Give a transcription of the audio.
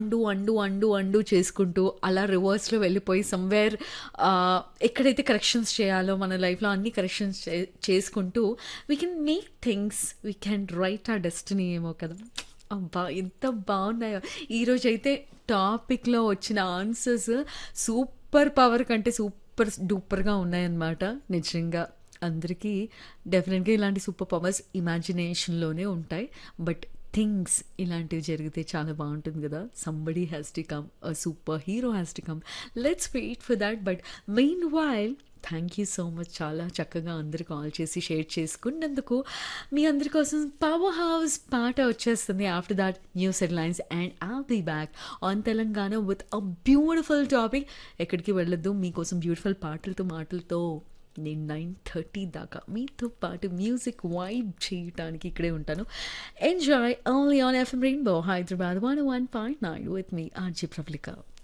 and and and and చేసుకుంటూ అలా రివర్స్లో వెళ్ళిపోయి సమ్వేర్ ఎక్కడైతే కరెక్షన్స్ చేయాలో మన లైఫ్లో అన్ని కరెక్షన్స్ చేసుకుంటూ we can make things we can write ఆ డెస్టినీ ఏమో కదా అబ్బా ఎంత బాగున్నాయో ఈరోజు అయితే టాపిక్లో వచ్చిన ఆన్సర్స్ సూపర్ పవర్ కంటే సూపర్ డూపర్గా ఉన్నాయన్నమాట నిజంగా అందరికీ డెఫినెట్గా ఇలాంటి సూపర్ పవర్స్ ఇమాజినేషన్లోనే ఉంటాయి బట్ థింగ్స్ ఇలాంటివి జరిగితే చాలా బాగుంటుంది కదా somebody has to come super hero has to come let's wait for that but meanwhile thank you so much చాలా చక్కగా అందరు కాల్ చేసి షేర్ చేసుకున్నందుకు మీ అందరి కోసం పవర్ హౌస్ పాట వచ్చేస్తుంది after that news headlines and I'll be back on Telangana with a beautiful topic ఎక్కడికి వెళ్ళొద్దు మీకోసం బ్యూటిఫుల్ పాటలతో మాటలతో నేను నైన్ థర్టీ దాకా మీతో పాటు మ్యూజిక్ వైబ్ చేయటానికి ఇక్కడే ఉంటాను enjoy only on FM rainbow Hyderabad one one point nine with మీ ఆర్జీ ప్రవళిక